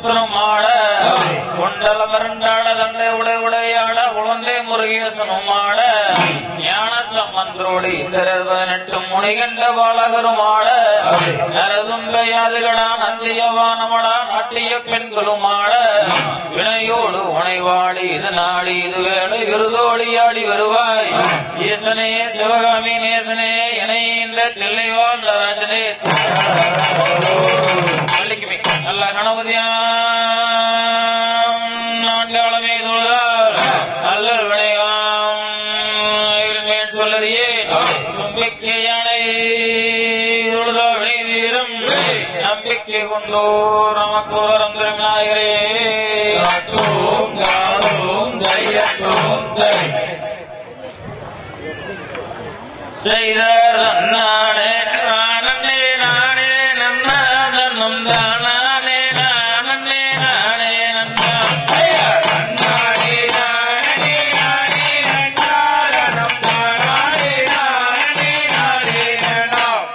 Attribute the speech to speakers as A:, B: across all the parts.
A: பக்தனும் ஆட கொண்டல மருண்டாள தண்டை உடை உடையாள குழந்தை முருகேசனும் ஆட ஞான சம்பந்தரோடு இத்தரர் பதினெட்டு முனிகண்ட பாலகரும் ஆட நரதும்பையாதுகளா நந்தியவானமடா நாட்டிய பெண்களும் ஆட வினையோடு உனைவாடி இது நாடி இது வேலை விருதோடி ஆடி வருவாய் ஈசனே சிவகாமி நேசனே இணை இந்த தில்லை வாழ்ந்த ராஜனே பள்ளிக்குமே நல்ல கணபதியாம் நான்காலமே தொழுதால் நல்ல விளைவாம் இருமேன் சொல்லறியே நம்பிக்கை யானை தொழுதா வினை வீரம் நம்பிக்கை கொண்டோ நமக்கு வரம் தரும் நாயகரே
B: காத்தோம் காத்தோம் தையத்தோம் தை
A: செய்தார் நானே நானே நானே நன்னாதனும் தானே நானே நானே நன்னா
B: நானே நானே நானே நன்னாரணம் நானே நானே நானே நன்னாம்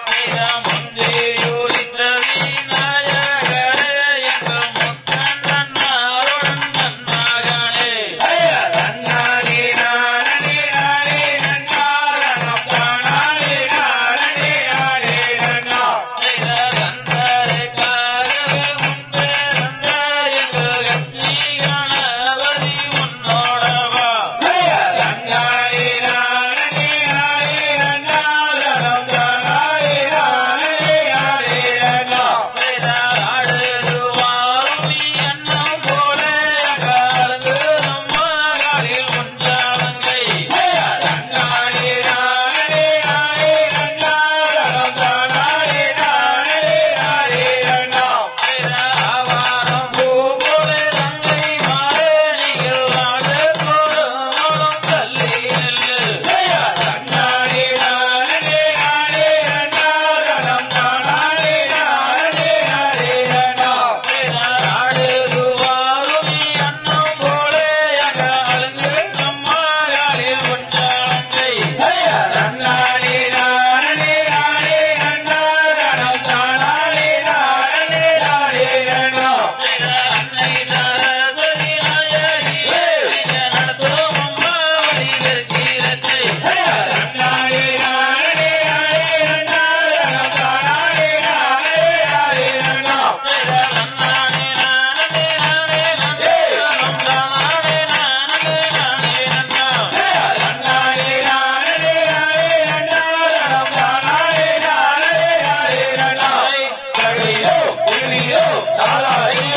B: நன்னானே நானே நானே நன்னாரணம் நானே நானே நானே நன்னாம் நன்னானே நானே நானே நன்னாரணம் நானே நானே நானே நன்னாம் நன்னானே நானே நானே நன்னாரணம் நானே நானே நானே நன்னாம் நன்னானே நானே நானே நன்னாரணம் நானே நானே நானே நன்னாம் நன்னானே நானே நானே நன்னாரணம் நானே நானே நானே நன்னாம் நன்னானே நானே நானே நன்னாரணம் நானே நானே நானே நன்னாம் நன்னானே நானே நானே நன்னாரணம் நானே நானே நானே நன்னாம் கடியோ கிளியோ தாளாயோ